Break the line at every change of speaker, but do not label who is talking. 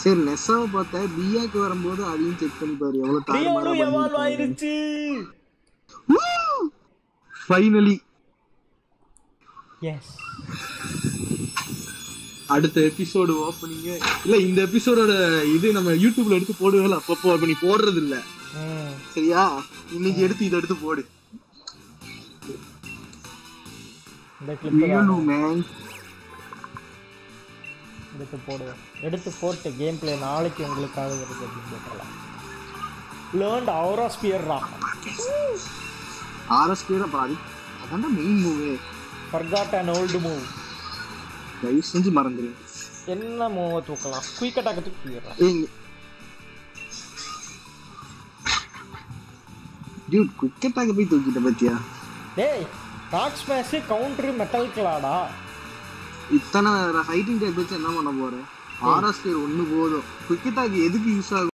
சரி நெஸ்ஸாவை பார்த்தேன் பியாக்கு வரும்போது அதையும் செக் பண்ணி பாரு எவ்வளவு
ரியோலும் எவால்வ் ஆயிருச்சு
ஃபைனலி
எஸ்
அடுத்த எபிசோடு ஓப்பனிங் இல்ல இந்த எபிசோடோட இது நம்ம யூடியூப்ல எடுத்து போடுவேல அப்பப்போ அப்ப நீ போடுறது இல்ல
ம்
சரியா இன்னைக்கு எடுத்து இதை எடுத்து போடு
இந்த கிளிப்
ரியலு மேன்
எடுத்து போடுவேன் எடுத்து போட்டு கேம் பிளே நாளைக்கு உங்களுக்காக வருது அப்படின்னு போட்டுடலாம் லேர்ன்ட் அவுரா ஸ்பியர்ரா
ஆர்எஸ் பேர் அப்புறம் அது அதான்டா main move
forgot and old move
தயவு செஞ்சு மறந்துரு
என்ன மூவை தூக்கலாம் குயிக் அட்டாக் தூக்கிடுறேன்
ஏய் டியூட் குக்கெட்டாக போய் தூக்கிட்ட பத்தியா
டேய் ராக் ஸ்மாஷ் கவுண்டர் மெட்டல் கிளாடா
இத்தனை ஃபைட்டிங் டைப் வச்சு என்ன பண்ண போற ஆர்எஸ் பேர் ஒண்ணு போதும் குக்கெட்டாக்கு எதுக்கு யூஸ் ஆகும்